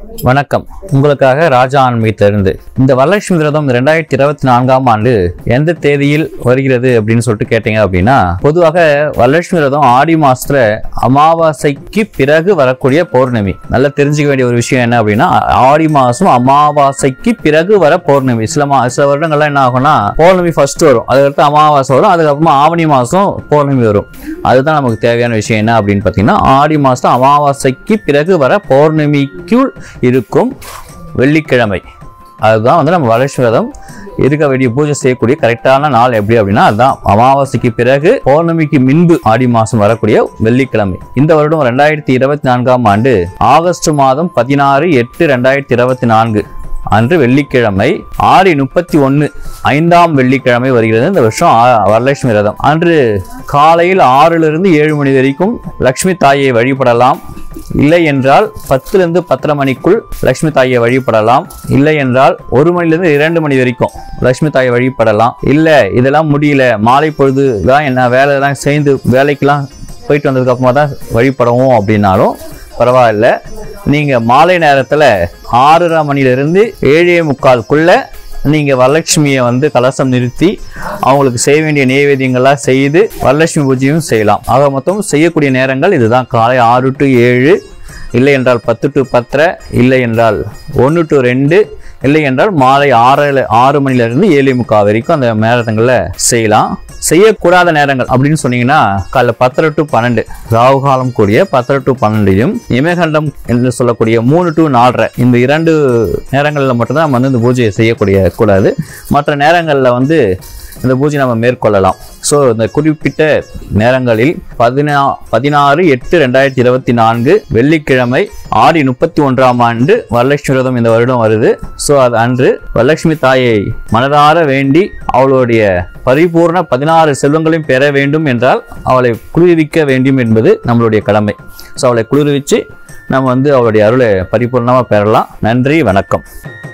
வணக்கம் உங்களுக்காக ராஜா ஆன்மீகத்திலிருந்து இந்த வரலட்சுமி விரதம் ரெண்டாயிரத்தி இருபத்தி நான்காம் ஆண்டு எந்த தேதியில் வருகிறது அப்படின்னு சொல்லிட்டு கேட்டீங்க அப்படின்னா பொதுவாக வரலட்சுமி விரதம் ஆடி மாசத்துல அமாவாசைக்கு பிறகு வரக்கூடிய பௌர்ணமி நல்லா தெரிஞ்சுக்க வேண்டிய ஒரு விஷயம் என்ன அப்படின்னா ஆடி மாசம் அமாவாசைக்கு பிறகு வர பௌர்ணமி சில மா சில வருடங்கள்லாம் என்ன ஆகும்னா பௌர்ணமி ஃபர்ஸ்ட் வரும் அதுக்கடுத்து அமாவாசை வரும் அதுக்கப்புறமா ஆவணி மாசம் பௌர்ணமி வரும் அதுதான் நமக்கு தேவையான விஷயம் என்ன அப்படின்னு பார்த்தீங்கன்னா ஆடி மாதம் அமாவாசைக்கு பிறகு வர பௌர்ணமிக்குள் இருக்கும் வெள்ளிக்கிழமை அதுதான் வந்து நம்ம வரலட்சுமி விரதம் இருக்க வேண்டிய பூஜை செய்யக்கூடிய கரெக்டான நாள் எப்படி அப்படின்னா அதுதான் அமாவாசைக்கு பிறகு பௌர்ணமிக்கு முன்பு ஆடி மாதம் வரக்கூடிய வெள்ளிக்கிழமை இந்த வருடம் ரெண்டாயிரத்தி இருபத்தி நான்காம் ஆண்டு ஆகஸ்ட் மாதம் பதினாறு எட்டு ரெண்டாயிரத்தி இருபத்தி நான்கு அன்று வெள்ளிக்கிழமை ஆடி முப்பத்தி ஒன்று ஐந்தாம் வெள்ளிக்கிழமை வருகிறது இந்த வருஷம் ஆ- வரலட்சுமி விரதம் அன்று காலையில் ஆறிலிருந்து ஏழு மணி வரைக்கும் லக்ஷ்மி தாயை வழிபடலாம் இல்லை என்றால் பத்துலேருந்து பத்தரை மணிக்குள் லக்ஷ்மி தாயை வழிபடலாம் இல்லை என்றால் ஒரு மணிலேருந்து இரண்டு மணி வரைக்கும் லக்ஷ்மி தாயை வழிபடலாம் இல்லை இதெல்லாம் முடியல மாலை பொழுது தான் என்ன வேலையெல்லாம் சேர்ந்து வேலைக்கெல்லாம் போயிட்டு வந்ததுக்கு அப்புறமா தான் வழிபடவும் அப்படின்னாலும் பரவாயில்ல நீங்கள் மாலை நேரத்தில் ஆறரை மணிலேருந்து ஏழே முக்கால்குள்ள நீங்கள் வரலட்சுமியை வந்து கலசம் நிறுத்தி அவங்களுக்கு செய்ய வேண்டிய நைவேத்தியங்கள்லாம் செய்து வரலட்சுமி பூஜையும் செய்யலாம் ஆக மொத்தம் செய்யக்கூடிய நேரங்கள் இதுதான் காலை ஆறு டு ஏழு இல்லை என்றால் பத்து டு பத்தரை இல்லை என்றால் ஒன்று டு ரெண்டு இல்லை என்றால் மாலை ஆறு ஆறு மணிலேருந்து ஏழு முக்கால் வரைக்கும் அந்த நேரங்களில் செய்யலாம் செய்யக்கூடாத நேரங்கள் அப்படின்னு சொன்னீங்கன்னா காலைல பத்தரை டு பன்னெண்டு ராகு காலம் கூடிய பத்தரை டு பன்னெண்டையும் இமயகண்டம் என்று சொல்லக்கூடிய மூணு டு நாலரை இந்த இரண்டு நேரங்களில் மட்டும்தான் நம்ம வந்து இந்த பூஜையை செய்யக்கூடிய கூடாது மற்ற நேரங்களில் வந்து இந்த பூஜை நம்ம மேற்கொள்ளலாம் ஸோ இந்த குறிப்பிட்ட நேரங்களில் பதினா பதினாறு எட்டு ரெண்டாயிரத்தி இருபத்தி நான்கு வெள்ளிக்கிழமை ஆடி முப்பத்தி ஒன்றாம் ஆண்டு வரலட்சுமி விரதம் இந்த வருடம் வருது ஸோ அது அன்று வரலட்சுமி தாயை மனதார வேண்டி அவளுடைய பரிபூர்ண பதினாறு செல்வங்களையும் பெற வேண்டும் என்றால் அவளை குளிர்விக்க வேண்டும் என்பது நம்மளுடைய கடமை ஸோ அவளை குளிர்விச்சு நம்ம வந்து அவளுடைய அருளை பரிபூர்ணமாக பெறலாம் நன்றி வணக்கம்